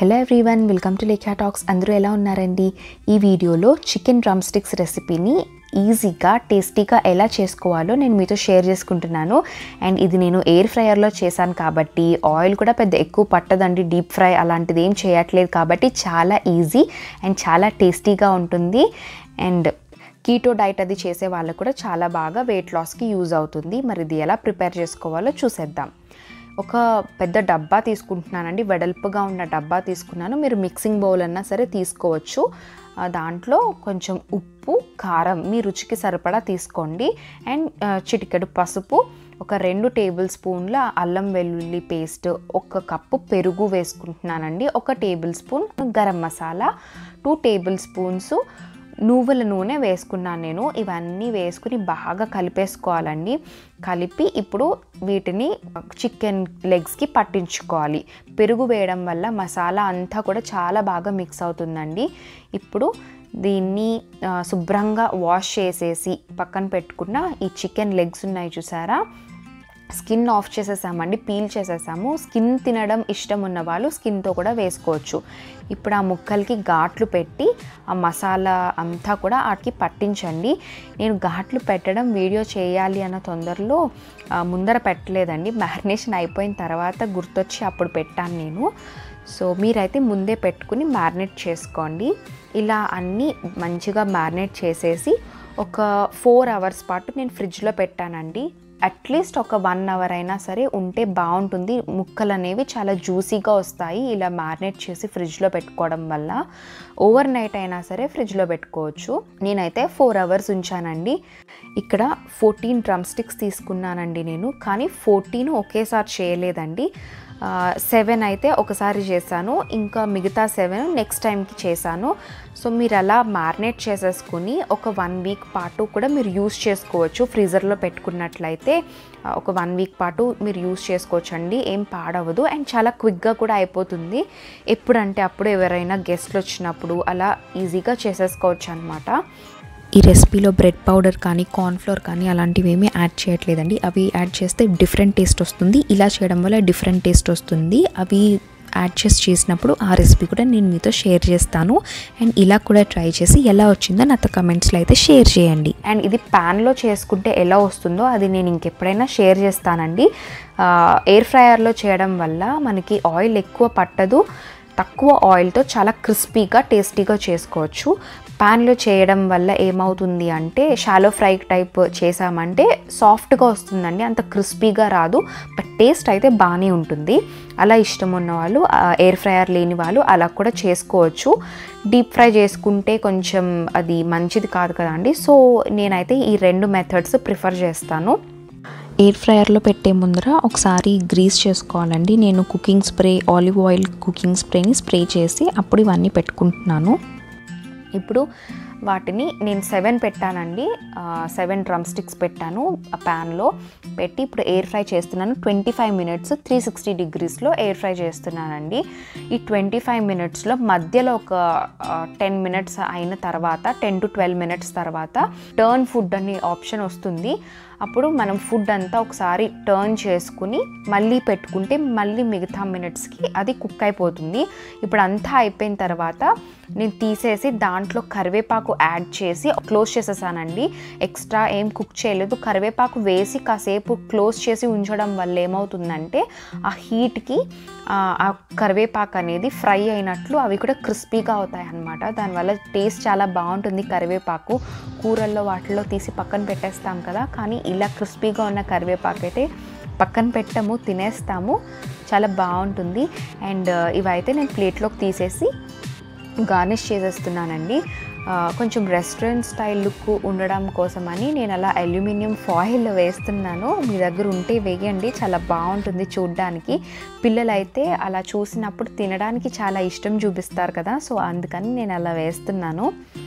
hello everyone welcome to Lekhya talks అందరూ ఎలా ఉన్నారండి ఈ వీడియోలో చికెన్ డ్రమ్ స్టిక్స్ రెసిపీని ఈజీగా టేస్టీగా ఎలా చేసుకోవాలో నేను మీతో షేర్ చేసుకుంటున్నాను అండ్ ఇది నేను ఎయిర్ ఫ్రైయర్లో చేశాను కాబట్టి ఆయిల్ కూడా పెద్ద ఎక్కువ పట్టదండి డీప్ ఫ్రై అలాంటిది ఏం చేయట్లేదు కాబట్టి చాలా ఈజీ అండ్ చాలా టేస్టీగా ఉంటుంది అండ్ కీటో డైట్ అది చేసే వాళ్ళకు కూడా చాలా బాగా వెయిట్ లాస్కి యూజ్ అవుతుంది మరి ఇది ఎలా ప్రిపేర్ చేసుకోవాలో చూసేద్దాం ఒక పెద్ద డబ్బా తీసుకుంటున్నానండి వెడల్పుగా ఉన్న డబ్బా తీసుకున్నాను మీరు మిక్సింగ్ బౌల్ అన్నా సరే తీసుకోవచ్చు ఆ, దాంట్లో కొంచెం ఉప్పు కారం మీ రుచికి సరిపడా తీసుకోండి అండ్ ఆ, చిటికెడు పసుపు ఒక రెండు టేబుల్ స్పూన్ల అల్లం వెల్లుల్లి పేస్ట్ ఒక కప్పు పెరుగు వేసుకుంటున్నానండి ఒక tablespoon garam masala two tablespoons నువ్వుల నూనె వేసుకున్నాను నేను ఇవన్నీ వేసుకుని బాగా కలిపేసుకోవాలండి కలిపి ఇప్పుడు వీటిని చికెన్ లెగ్స్కి పట్టించుకోవాలి పెరుగు వేయడం వల్ల మసాలా అంతా కూడా చాలా బాగా మిక్స్ అవుతుందండి ఇప్పుడు దీన్ని ఆ, శుభ్రంగా వాష్ చేసేసి పక్కన పెట్టుకున్న ఈ చికెన్ లెగ్స్ ఉన్నాయి చూసారా స్కిన్ ఆఫ్ చేసేసామండి పీల్ చేసేసాము స్కిన్ తినడం ఇష్టం ఉన్న వాళ్ళు స్కిన్తో కూడా వేసుకోవచ్చు ఇప్పుడు ఆ ముక్కలకి ఘాట్లు పెట్టి ఆ మసాలా అంతా కూడా వాటికి పట్టించండి నేను ఘాట్లు పెట్టడం వీడియో చేయాలి అన్న తొందరలో ఆ, ముందర పెట్టలేదండి మ్యారినేషన్ అయిపోయిన తర్వాత గుర్తొచ్చి అప్పుడు పెట్టాను నేను సో మీరైతే ముందే పెట్టుకుని మ్యారినేట్ చేసుకోండి ఇలా అన్నీ మంచిగా మ్యారినేట్ చేసేసి ఒక ఫోర్ అవర్స్ పాటు నేను ఫ్రిడ్జ్లో పెట్టానండి అట్లీస్ట్ ఒక వన్ అవర్ అయినా సరే ఉంటే బాగుంటుంది ముక్కలు అనేవి చాలా జ్యూసీగా వస్తాయి ఇలా మ్యారినేట్ చేసి ఫ్రిడ్జ్లో పెట్టుకోవడం వల్ల ఓవర్ నైట్ అయినా సరే ఫ్రిడ్జ్లో పెట్టుకోవచ్చు నేనైతే ఫోర్ అవర్స్ ఉంచానండి ఇక్కడ ఫోర్టీన్ డ్రమ్ స్టిక్స్ తీసుకున్నానండి నేను కానీ ఫోర్టీన్ ఒకేసారి చేయలేదండి సెవెన్ అయితే ఒకసారి చేశాను ఇంకా మిగతా సెవెన్ నెక్స్ట్ టైంకి చేశాను సో మీరు అలా మ్యారినేట్ చేసేసుకుని ఒక వన్ వీక్ పాటు కూడా మీరు యూస్ చేసుకోవచ్చు ఫ్రీజర్లో పెట్టుకున్నట్లయితే ఆ, ఒక వన్ వీక్ పాటు మీరు యూస్ చేసుకోవచ్చు అండి ఏం పాడవదు అండ్ చాలా క్విక్గా కూడా అయిపోతుంది ఎప్పుడంటే అప్పుడు ఎవరైనా గెస్ట్లు వచ్చినప్పుడు అలా ఈజీగా చేసేసుకోవచ్చు అనమాట ఈ రెసిపీలో బ్రెడ్ పౌడర్ కానీ కార్న్ఫ్లోర్ కానీ అలాంటివి ఏమీ యాడ్ చేయట్లేదండి అవి యాడ్ చేస్తే డిఫరెంట్ టేస్ట్ వస్తుంది ఇలా చేయడం వల్ల డిఫరెంట్ టేస్ట్ వస్తుంది అవి యాడ్ చేసి చేసినప్పుడు ఆ రెసిపీ కూడా నేను మీతో షేర్ చేస్తాను అండ్ ఇలా కూడా ట్రై చేసి ఎలా వచ్చిందో నాతో కమెంట్స్లో అయితే షేర్ చేయండి అండ్ ఇది ప్యాన్లో చేసుకుంటే ఎలా వస్తుందో అది నేను ఇంకెప్పుడైనా షేర్ చేస్తానండి ఎయిర్ ఫ్రైయర్లో చేయడం వల్ల మనకి ఆయిల్ ఎక్కువ పట్టదు తక్కువ ఆయిల్తో చాలా క్రిస్పీగా టేస్టీగా చేసుకోవచ్చు ప్యాన్లో చేయడం వల్ల ఏమవుతుంది అంటే షాలో ఫ్రై టైప్ చేసామంటే సాఫ్ట్గా వస్తుందండి అంత క్రిస్పీగా రాదు బట్ టేస్ట్ అయితే బాగానే ఉంటుంది అలా ఇష్టం ఉన్న వాళ్ళు ఎయిర్ ఫ్రైయర్ లేని వాళ్ళు అలా కూడా చేసుకోవచ్చు డీప్ ఫ్రై చేసుకుంటే కొంచెం అది మంచిది కాదు కదండి సో నేనైతే ఈ రెండు మెథడ్స్ ప్రిఫర్ చేస్తాను ఎయిర్ ఫ్రైయర్లో పెట్టే ముందర ఒకసారి గ్రీస్ చేసుకోవాలండి నేను cooking spray olive oil cooking స్ప్రేని స్ప్రే చేసి అప్పుడు ఇవన్నీ పెట్టుకుంటున్నాను ఇప్పుడు వాటిని నేను సెవెన్ పెట్టానండి సెవెన్ డ్రమ్ స్టిక్స్ పెట్టాను ఆ ప్యాన్లో పెట్టి ఇప్పుడు ఎయిర్ ఫ్రై చేస్తున్నాను twenty five minutes three sixty డిగ్రీస్లో ఎయిర్ ఫ్రై చేస్తున్నానండి ఈ ట్వంటీ ఫైవ్ మినిట్స్లో మధ్యలో ఒక టెన్ మినిట్స్ అయిన తర్వాత టెన్ టు ట్వెల్వ్ మినిట్స్ తర్వాత టర్న్ ఫుడ్ అనే ఆప్షన్ వస్తుంది అప్పుడు మనం ఫుడ్ అంతా ఒకసారి టర్న్ చేసుకుని మళ్ళీ పెట్టుకుంటే మళ్ళీ మిగతా మినిట్స్కి అది కుక్ అయిపోతుంది ఇప్పుడు అంతా అయిపోయిన తర్వాత నేను తీసేసి దాంట్లో కరివేపాకు యాడ్ చేసి క్లోజ్ చేసేసానండి ఎక్స్ట్రా ఏం కుక్ చేయలేదు కరివేపాకు వేసి కాసేపు క్లోజ్ చేసి ఉంచడం వల్ల ఏమవుతుందంటే ఆ హీట్కి ఆ కరివేపాకు అనేది ఫ్రై అయినట్లు అవి కూడా క్రిస్పీగా అవుతాయి అన్నమాట దానివల్ల టేస్ట్ చాలా బాగుంటుంది కరివేపాకు కూరల్లో వాటిలో తీసి పక్కన పెట్టేస్తాం కదా కానీ ఇలా క్రిస్పీగా ఉన్న కరివేపాకు అయితే పక్కన పెట్టము తినేస్తాము చాలా బాగుంటుంది అండ్ ఇవైతే నేను ప్లేట్లోకి తీసేసి గార్నిష్ చేసేస్తున్నానండి ఆ, కొంచెం రెస్టారెంట్ స్టైల్ లుక్ ఉండడం కోసమని నేను అలా అల్యూమినియం ఫాయిల్ వేస్తున్నాను మీ దగ్గర ఉంటే వేయండి చాలా బాగుంటుంది చూడ్డానికి పిల్లలైతే అలా చూసినప్పుడు తినడానికి చాలా ఇష్టం చూపిస్తారు కదా సో అందుకని నేను అలా వేస్తున్నాను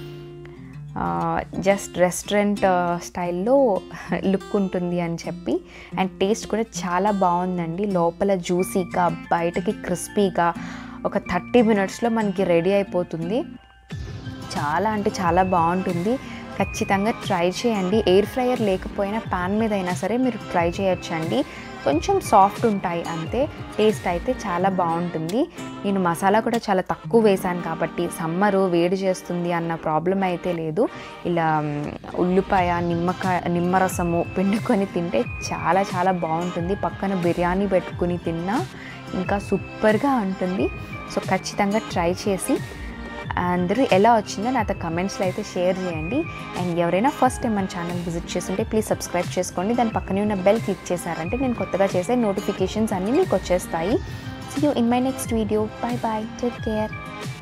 జస్ట్ రెస్టారెంట్ స్టైల్లో లుక్ ఉంటుంది అని చెప్పి అండ్ టేస్ట్ కూడా చాలా బాగుందండి లోపల జ్యూసీగా బయటకి క్రిస్పీగా ఒక థర్టీ మినిట్స్లో మనకి రెడీ అయిపోతుంది చాలా అంటే చాలా బాగుంటుంది ఖచ్చితంగా ట్రై చేయండి ఎయిర్ ఫ్రైయర్ లేకపోయినా పాన్ మీద అయినా సరే మీరు ట్రై చేయొచ్చండి కొంచెం సాఫ్ట్ ఉంటాయి అంతే టేస్ట్ అయితే చాలా బాగుంటుంది నేను మసాలా కూడా చాలా తక్కువ వేశాను కాబట్టి సమ్మరు వేడి చేస్తుంది అన్న ప్రాబ్లం అయితే లేదు ఇలా మ్, ఉల్లిపాయ నిమ్మకాయ నిమ్మరసము పిండుకొని తింటే చాలా చాలా బాగుంటుంది పక్కన బిర్యానీ పెట్టుకుని తిన్నా ఇంకా సూపర్గా ఉంటుంది సో ఖచ్చితంగా ట్రై చేసి అందరూ ఎలా వచ్చిందో నాతో కమెంట్స్లో అయితే షేర్ చేయండి అండ్ ఎవరైనా ఫస్ట్ టైం మన ఛానల్ విజిట్ చేస్తుంటే ప్లీజ్ సబ్స్క్రైబ్ చేసుకోండి దాని పక్కనే ఉన్న బెల్ క్లిక్ చేశారంటే నేను కొత్తగా చేసే నోటిఫికేషన్స్ అన్నీ మీకు వచ్చేస్తాయి see you in my next video bye bye take care